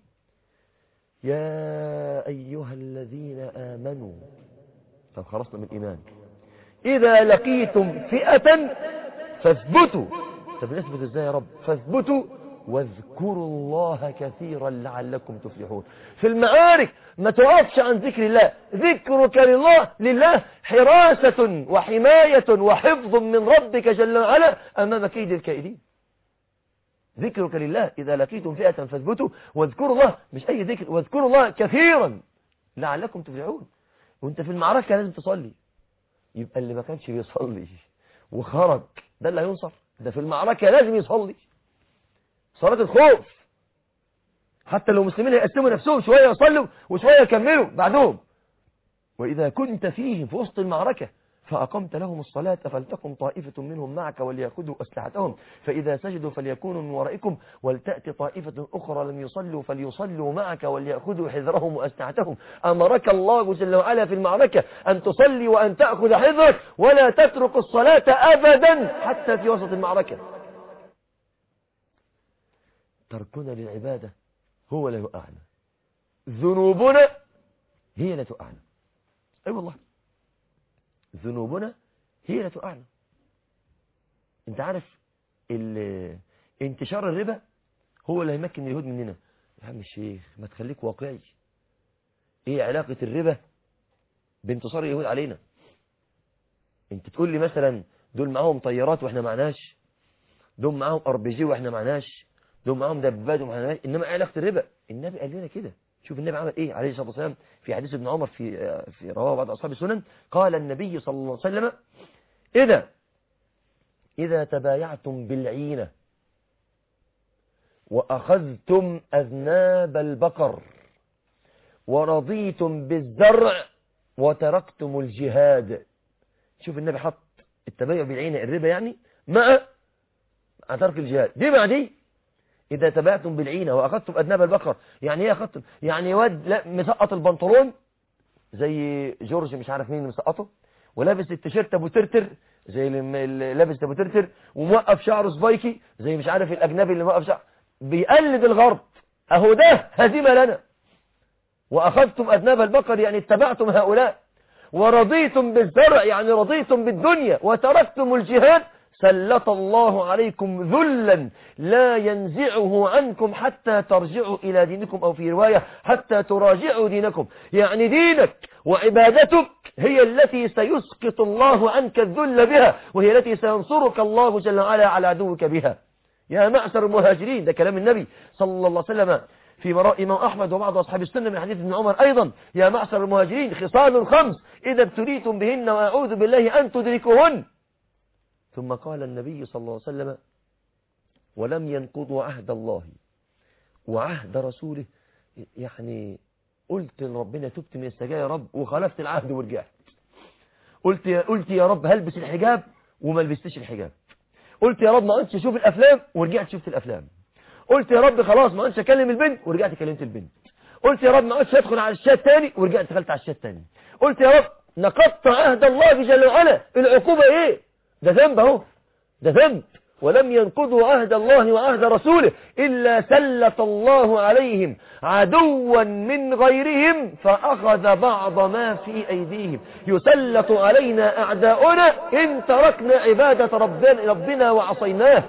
يا أيها الذين آمنوا طب خلصنا من الإيمان إذا لقيتم فئة فاثبتوا طب نثبت ازاي يا رب فاثبتوا واذكروا الله كثيرا لعلكم تفلحون في المعارك ما توقفش عن ذكر الله ذكرك لله لله حراسة وحماية وحفظ من ربك جل وعلا أمام كيد الكائدين ذكرك لله إذا لقيتم فئة فاثبتوا واذكروا الله مش أي ذكر واذكروا الله كثيرا لعلكم تفلحون وانت في المعركة لازم تصلي يبقى اللي ما كانش بيصلي وخرج ده اللي هينصر ده في المعركة لازم يصلي صلاة الخوف حتى لو مسلمين يقسموا نفسهم شوية يصلوا وشوية يكملوا بعدهم وإذا كنت فيهم في وسط المعركة فأقمت لهم الصلاة فلتكن طائفة منهم معك وليأخذوا أسلحتهم فإذا سجدوا فليكونوا من ورائكم ولتأتي طائفة أخرى لم يصلوا فليصلوا معك وليأخذوا حذرهم وأسلحتهم أمرك الله جل وعلا في المعركة أن تصلي وأن تأخذ حذرك ولا تترك الصلاة أبدا حتى في وسط المعركة تركنا للعبادة هو لا يؤعنا ذنوبنا هي لا تؤعنا أي أيوة والله ذنوبنا هي لا تؤعنا انت عارف انتشار الربا هو اللي هيمكن اليهود مننا يا عم الشيخ ما تخليك واقعي ايه علاقة الربا بانتصار اليهود علينا انت تقول لي مثلا دول معاهم طيارات واحنا معناش دول معاهم ار بي جي واحنا معناش دول معاهم دبابات واحنا معناش انما ايه علاقة الربا النبي قال لنا كده شوف النبي عمل ايه عليه الصلاة والسلام في حديث ابن عمر في في رواه بعض اصحاب السنن قال النبي صلى الله عليه وسلم اذا اذا تبايعتم بالعينة واخذتم اذناب البقر ورضيتم بالزرع وتركتم الجهاد شوف النبي حط التبايع بالعينة الربا يعني مع ترك الجهاد دي مع دي إذا تبعتم بالعينة وأخذتم أذناب البقر يعني إيه أخذتم يعني واد لا مسقط البنطلون زي جورج مش عارف مين مسقطه ولابس التيشيرت ابو ترتر زي اللي لابس ابو ترتر وموقف شعره سبايكي زي مش عارف الأجنبي اللي موقف شعره بيقلد الغرب أهو ده هزيمة لنا وأخذتم أذناب البقر يعني اتبعتم هؤلاء ورضيتم بالزرع يعني رضيتم بالدنيا وتركتم الجهاد سلط الله عليكم ذلا لا ينزعه عنكم حتى ترجعوا إلى دينكم أو في رواية حتى تراجعوا دينكم يعني دينك وعبادتك هي التي سيسقط الله عنك الذل بها وهي التي سينصرك الله جل وعلا على عدوك بها يا معشر المهاجرين ده كلام النبي صلى الله عليه وسلم في مراء إمام أحمد وبعض أصحاب السنة من حديث ابن عمر أيضا يا معشر المهاجرين خصال خمس إذا ابتليتم بهن وأعوذ بالله أن تدركوهن ثم قال النبي صلى الله عليه وسلم ولم ينقضوا عهد الله وعهد رسوله يعني قلت لربنا تبت من السجايا يا رب وخالفت العهد ورجعت قلت يا قلت يا رب هلبس الحجاب وما لبستش الحجاب قلت يا رب ما قلتش اشوف الافلام ورجعت شفت الافلام قلت يا رب خلاص ما قلتش اكلم البنت ورجعت كلمت البنت قلت يا رب ما قلتش ادخل على الشات تاني ورجعت دخلت على الشات تاني قلت يا رب نقضت عهد الله جل وعلا العقوبة ايه ده ذنب اهو ده ذنب ولم ينقضوا عهد الله وعهد رسوله إلا سلط الله عليهم عدوا من غيرهم فأخذ بعض ما في أيديهم يسلط علينا أعداؤنا إن تركنا عبادة ربنا, ربنا وعصيناه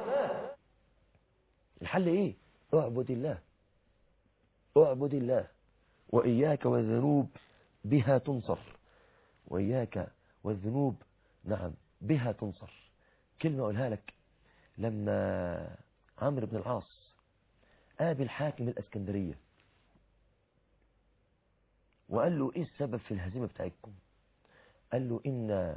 الحل إيه اعبد الله اعبد الله وإياك والذنوب بها تنصر وإياك والذنوب نعم بها تنصر كلمة أقولها لك لما عمرو بن العاص قابل حاكم الاسكندرية وقال له ايه السبب في الهزيمة بتاعتكم قال له ان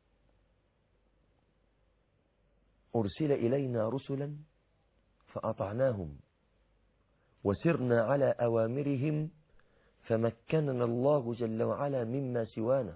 ارسل الينا رسلا فاطعناهم وسرنا على اوامرهم فمكننا الله جل وعلا مما سوانا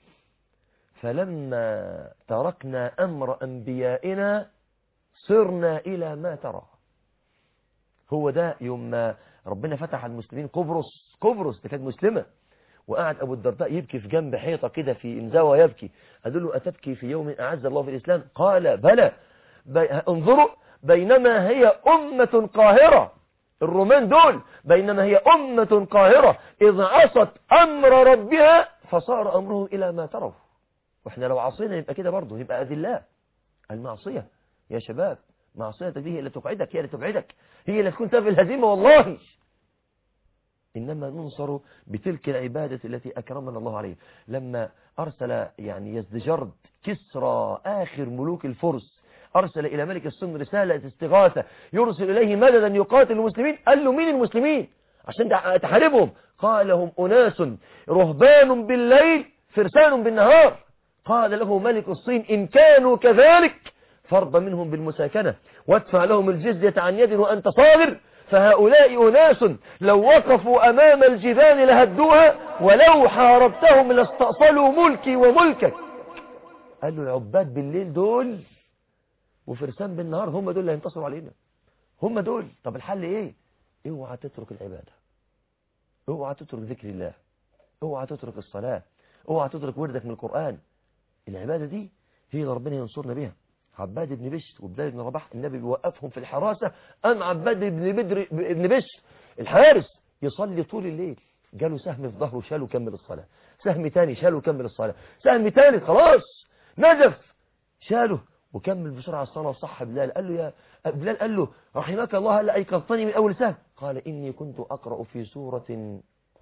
فلما تركنا امر انبيائنا صرنا إلى ما ترى هو ده يوم ما ربنا فتح على المسلمين قبرص قبرص دي كانت مسلمة وقعد أبو الدرداء يبكي في جنب حيطة كده في إنزاوة يبكي قالوا له أتبكي في يوم أعز الله في الإسلام قال بلى بي... انظروا بينما هي أمة قاهرة الرومان دول بينما هي أمة قاهرة إذ عصت أمر ربها فصار أمره إلى ما تروا وإحنا لو عصينا يبقى كده برضه يبقى أذلاء المعصية يا شباب معصية دي هي اللي تقعدك هي اللي تبعدك هي اللي تكون سبب الهزيمة والله إنما ننصر بتلك العبادة التي أكرمنا الله عليه لما أرسل يعني يزدجرد كسرى آخر ملوك الفرس أرسل إلى ملك الصين رسالة استغاثة يرسل إليه مددا يقاتل المسلمين قال له مين المسلمين عشان تحاربهم قال هم أناس رهبان بالليل فرسان بالنهار قال له ملك الصين إن كانوا كذلك فرض منهم بالمساكنة وادفع لهم الجزية عن يد وأنت صابر فهؤلاء أناس لو وقفوا أمام الجبال لهدوها ولو حاربتهم لاستأصلوا ملكي وملكك قال له العباد بالليل دول وفرسان بالنهار هم دول اللي هينتصروا علينا هم دول طب الحل ايه اوعى تترك العبادة اوعى تترك ذكر الله اوعى تترك الصلاة اوعى تترك وردك من القرآن العبادة دي هي اللي ربنا ينصرنا بها عباد بن بشر وبلال بن رباح النبي بيوقفهم في الحراسة أم عباد بن بدر بن بشر الحارس يصلي طول الليل جاله سهم في ظهره شاله كمل الصلاة سهم تاني شاله كمل الصلاة سهم تالت خلاص نزف شاله وكمل بسرعة الصلاة وصح بلال قال له يا بلال قال له رحمك الله هل أيقظتني من أول سهم قال إني كنت أقرأ في سورة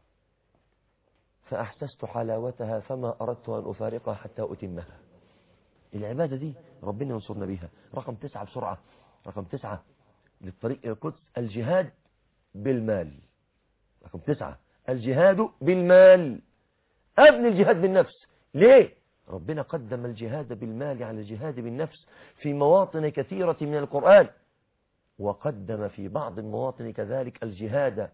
فأحسست حلاوتها فما أردت أن أفارقها حتى أتمها العبادة دي ربنا ينصرنا بيها رقم تسعة بسرعة رقم تسعة للطريق إلى القدس الجهاد بالمال رقم تسعة الجهاد بالمال قبل الجهاد بالنفس ليه ربنا قدم الجهاد بالمال على الجهاد بالنفس في مواطن كثيرة من القرآن وقدم في بعض المواطن كذلك الجهاد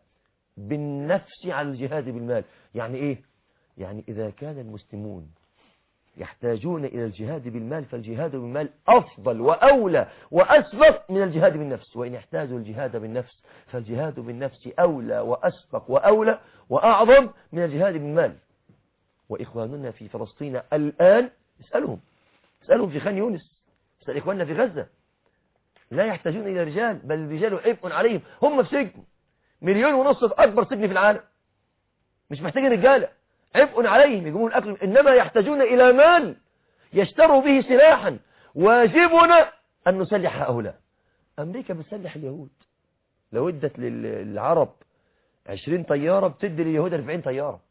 بالنفس على الجهاد بالمال يعني ايه يعني اذا كان المسلمون يحتاجون إلى الجهاد بالمال فالجهاد بالمال أفضل وأولى وأسبق من الجهاد بالنفس وإن احتاجوا الجهاد بالنفس فالجهاد بالنفس أولى وأسبق وأولى وأعظم من الجهاد بالمال وإخواننا في فلسطين الآن اسألهم اسألهم في خان يونس اسأل إخواننا في غزة لا يحتاجون إلى رجال بل الرجال عبء عليهم هم في سجن مليون ونصف أكبر سجن في العالم مش محتاجين رجاله عبء عليهم يجيبون الأكل إنما يحتاجون إلى مال يشتروا به سلاحا واجبنا أن نسلح هؤلاء أمريكا بتسلح اليهود لو ادت للعرب 20 طيارة بتدي لليهود 40 طيارة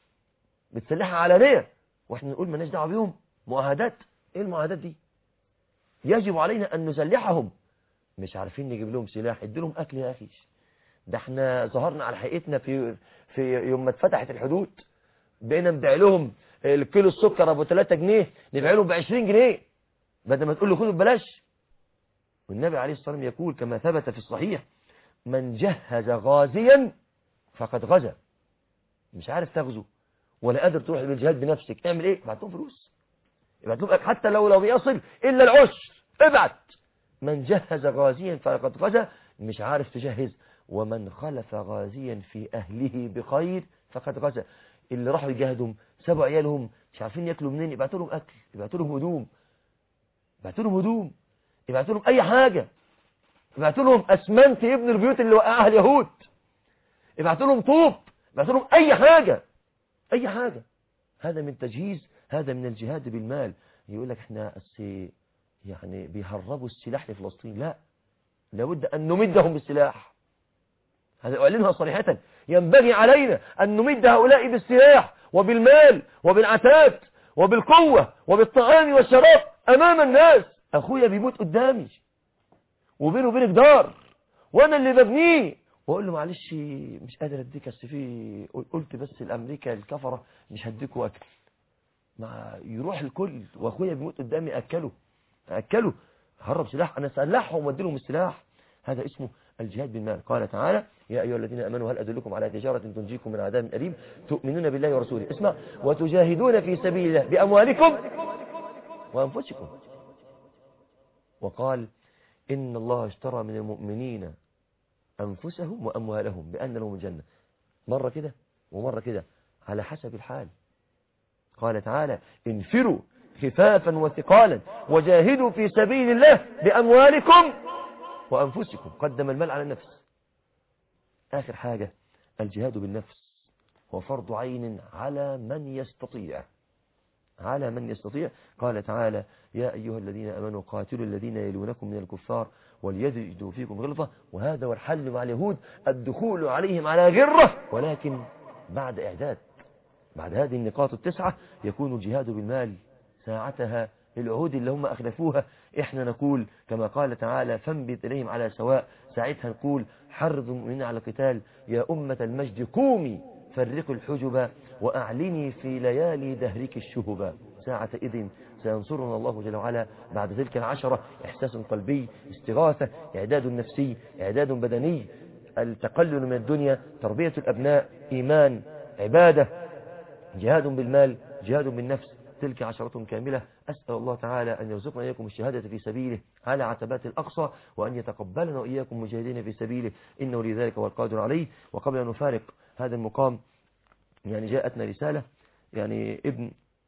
بتسلحها علانية واحنا نقول ما دعوه بيهم معاهدات ايه المعاهدات دي يجب علينا أن نسلحهم مش عارفين نجيب لهم سلاح ادي لهم أكل يا أخي ده احنا ظهرنا على حقيقتنا في في يوم ما اتفتحت الحدود بقينا نبيع لهم الكيلو السكر ابو 3 جنيه نبيع لهم ب 20 جنيه بدل ما تقول له خده ببلاش والنبي عليه الصلاه والسلام يقول كما ثبت في الصحيح من جهز غازيا فقد غزا مش عارف تغزو ولا قادر تروح للجهاد بنفسك اعمل ايه ابعت لهم فلوس ابعت لهم حتى لو لو بيصل الا العشر ابعت من جهز غازيا فقد غزا مش عارف تجهز ومن خلف غازيا في اهله بخير فقد غزا اللي راحوا يجاهدوا سابوا عيالهم مش عارفين ياكلوا منين يبعتوا لهم اكل يبعتوا لهم هدوم يبعتوا لهم هدوم يبعتوا لهم اي حاجه يبعتوا لهم اسمنت يبنوا البيوت اللي وقعها اليهود يبعتوا لهم طوب يبعتوا لهم اي حاجه اي حاجه هذا من تجهيز هذا من الجهاد بالمال يقول لك احنا السي يعني بيهربوا السلاح لفلسطين لا لابد ان نمدهم بالسلاح هذا أعلنها صريحة ينبغي علينا أن نمد هؤلاء بالسلاح وبالمال وبالعتاد وبالقوة وبالطعام والشراب أمام الناس أخويا بيموت قدامي وبينه وبين جدار وأنا اللي ببنيه وأقول له معلش مش قادر أديك أصل في قلت بس الأمريكا الكفرة مش هديكوا أكل مع يروح الكل وأخويا بيموت قدامي أكله أكله هرب سلاح أنا سلحهم وادي لهم السلاح هذا اسمه الجهاد بالمال قال تعالى يا أيها الذين أمنوا هل أدلكم على تجارة تنجيكم من عذاب أليم تؤمنون بالله ورسوله اسمع وتجاهدون في سبيل الله بأموالكم وأنفسكم وقال إن الله اشترى من المؤمنين أنفسهم وأموالهم بأن لهم الجنة مرة كده ومرة كده على حسب الحال قال تعالى انفروا خفافا وثقالا وجاهدوا في سبيل الله بأموالكم وأنفسكم قدم المال على النفس آخر حاجة الجهاد بالنفس هو فرض عين على من يستطيع على من يستطيع قال تعالى يا أيها الذين أمنوا قاتلوا الذين يلونكم من الكفار وليجدوا فيكم غلظة وهذا هو الحل مع اليهود الدخول عليهم على غرة ولكن بعد إعداد بعد هذه النقاط التسعة يكون الجهاد بالمال ساعتها العهود اللي هم أخلفوها إحنا نقول كما قال تعالى فانبت إليهم على سواء ساعتها نقول حرض المؤمنين على القتال يا أمة المجد قومي فرقوا الحجب وأعلني في ليالي دهرك الشهب ساعة إذن سينصرنا الله جل وعلا بعد تلك العشرة إحساس قلبي استغاثة إعداد نفسي إعداد بدني التقلل من الدنيا تربية الأبناء إيمان عبادة جهاد بالمال جهاد بالنفس تلك عشرة كاملة أسأل الله تعالى أن يرزقنا إياكم الشهادة في سبيله على عتبات الأقصى وأن يتقبلنا وإياكم مجاهدين في سبيله إنه لذلك هو القادر عليه وقبل أن نفارق هذا المقام يعني جاءتنا رسالة يعني ابن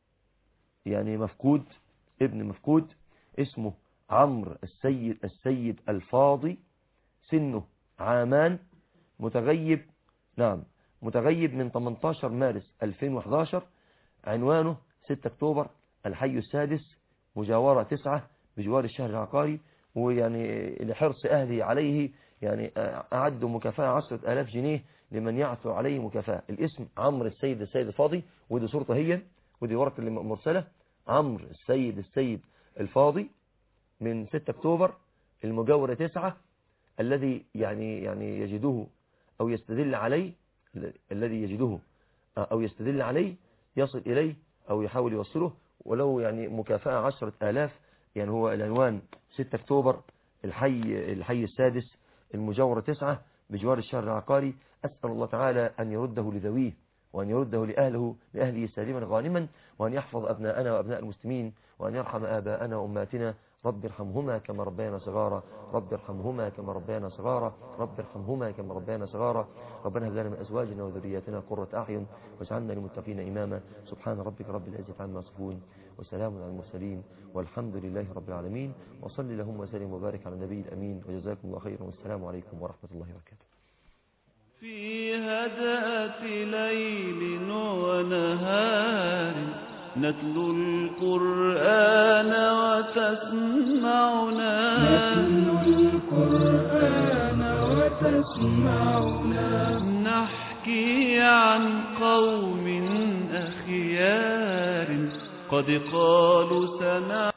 يعني مفقود ابن مفقود اسمه عمرو السيد السيد الفاضي سنه عامان متغيب نعم متغيب من 18 مارس 2011 عنوانه 6 اكتوبر الحي السادس مجاورة تسعة بجوار الشهر العقاري ويعني لحرص أهلي عليه يعني أعدوا مكافأة عشرة آلاف جنيه لمن يعثر عليه مكافأة الاسم عمرو السيد السيد الفاضي ودي صورته هي ودي ورقة المرسلة عمرو السيد السيد الفاضي من 6 اكتوبر المجاورة تسعة الذي يعني يعني يجده أو يستدل عليه الذي يجده أو يستدل عليه يصل إليه أو يحاول يوصله ولو يعني مكافأة عشرة آلاف يعني هو العنوان 6 اكتوبر الحي الحي السادس المجاورة تسعة بجوار الشهر العقاري أسأل الله تعالى أن يرده لذويه وأن يرده لأهله لأهله سالما غانما وأن يحفظ أبناءنا وأبناء المسلمين وأن يرحم آباءنا وأماتنا رب ارحمهما كما ربيانا صغارا رب ارحمهما كما ربيانا صغارا رب ارحمهما كما ربيانا صغارا ربنا هب لنا من أزواجنا وذرياتنا قرة أعين واجعلنا للمتقين إماما سبحان ربك رب العزة عما يصفون وسلام على المرسلين والحمد لله رب العالمين وصل اللهم وسلم وبارك على النبي الأمين وجزاكم الله خيرا والسلام عليكم ورحمة الله وبركاته في هدأة ليل ونهار نتلو القرآن وتسمعنا نتلو القرآن وتسمعنا نحكي عن قوم أخيار قد قالوا سمعنا